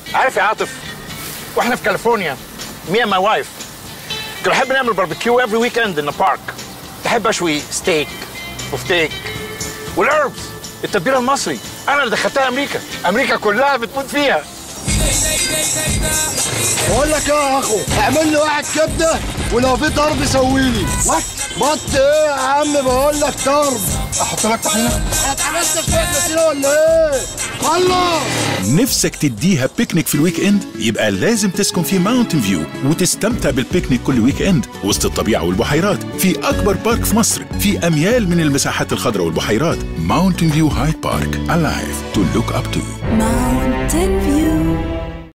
عارف يا عاطف واحنا في كاليفورنيا مي اند ماي وايف كنا بنحب نعمل باربيكيو افري ويك اند ان بارك بحب اشوي ستيك وفتيك والاربس التتبيله المصري انا اللي دخلتها امريكا امريكا كلها بتموت فيها بقول لك ايه يا اخو اعمل لي واحد كبده ولو في طرب سوي لي وات بط ايه يا عم بقول لك طرب احط لك طحينه انا اتعملت شويه مسيره ولا ايه خلص نفسك تديها بيكنيك في الويك اند يبقى لازم تسكن في ماونتن فيو وتستمتع بالبيكنيك كل ويك اند وسط الطبيعه والبحيرات في اكبر بارك في مصر في اميال من المساحات الخضراء والبحيرات ماونتن فيو هايد بارك الايف تو لوك اب تو Mountain